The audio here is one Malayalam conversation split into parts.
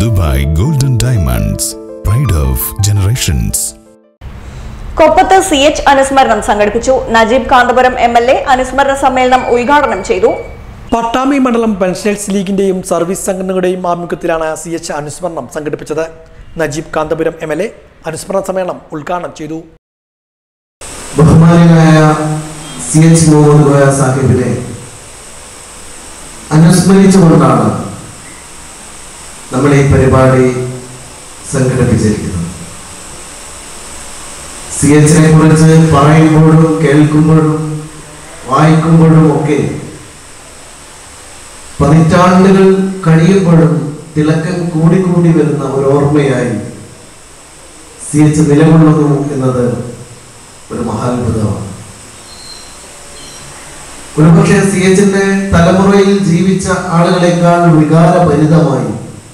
Dubai golden diamonds pride of generations Koppath C H അനുസ്മരണം സംഘടിപ്പിച്ചു Najeeb Kanthapuram M L A അനുസ്മരണ സമ്മേളനം ഉദ്ഘാടനം ചെയ്തു പട്ടാമ്പി മണ്ഡലം പെൻഷനേഴ്സ് ലീഗിന്റെയും സർവീസ് സംഘടനകളുടെയും ആഭിമുഖ്യത്തിലാണ് സി എച്ച് അനുസ്മരണം സംഘടിപ്പിച്ചത് Najeeb Kanthapuram M L A അനുസ്മരണ സമ്മേളനം ഉദ്ഘാടനം ചെയ്തു ബഹുമാനായ സി എച്ച് മുഹമ്മദ് ഗോയ സാഹിബിനെ അനുസ്മരിച്ചുകൊണ്ടാണ് നമ്മൾ ഈ പരിപാടി സംഘടിപ്പിച്ചിരിക്കുന്നത് സി എച്ചിനെ കുറിച്ച് പറയുമ്പോഴും കേൾക്കുമ്പോഴും വായിക്കുമ്പോഴും ഒക്കെ പതിറ്റാണ്ടുകൾ കഴിയുമ്പോഴും തിളക്കം കൂടിക്കൂടി വരുന്ന ഒരു ഓർമ്മയായി സി എച്ച് നിലകൊള്ളുന്നു എന്നത് ഒരു മഹാത്ഭുതമാണ് ഒരുപക്ഷെ സി എച്ചിന്റെ തലമുറയിൽ ജീവിച്ച ആളുകളെക്കാൾ വികാരഭരിതമായി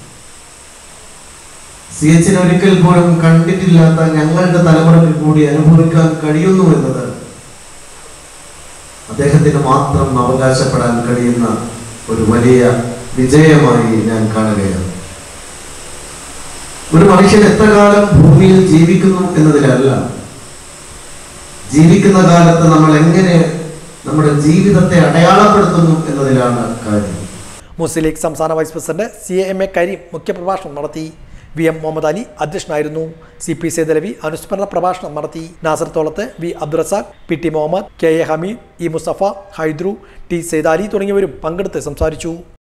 സി എച്ചിനെ ഒരിക്കൽ പോലും കണ്ടിട്ടില്ലാത്ത ഞങ്ങളുടെ തലമുറയ്ക്ക് കൂടി അനുഭവിക്കാൻ കഴിയുന്നു എന്നത് അദ്ദേഹത്തിന് മാത്രം അവകാശപ്പെടാൻ കഴിയുന്ന ഒരു വലിയ വിജയമായി ഞാൻ കാണുകയാണ് ഒരു മനുഷ്യൻ എത്ര കാലം ഭൂമിയിൽ ജീവിക്കുന്നു എന്നതിലല്ല ജീവിക്കുന്ന കാലത്ത് നമ്മൾ എങ്ങനെ നമ്മുടെ ജീവിതത്തെ അടയാളപ്പെടുത്തുന്നു എന്നതിലാണ് കാര്യം മുസ്ലിം ലീഗ് സംസ്ഥാന vice president C M A Kareem മുഖ്യപ്രഭാഷണം നടത്തി വി എം മുഹമ്മദ് അലി അധ്യക്ഷനായിരുന്നു സി പി സേതലവി അനുസ്മരണ പ്രഭാഷണം നടത്തി Nasar Tholath V Abdurazak P T Muhammad K A Hameed E Musafa Haidru T Sethali തുടങ്ങിയവരും പങ്കെടുത്ത് സംസാരിച്ചു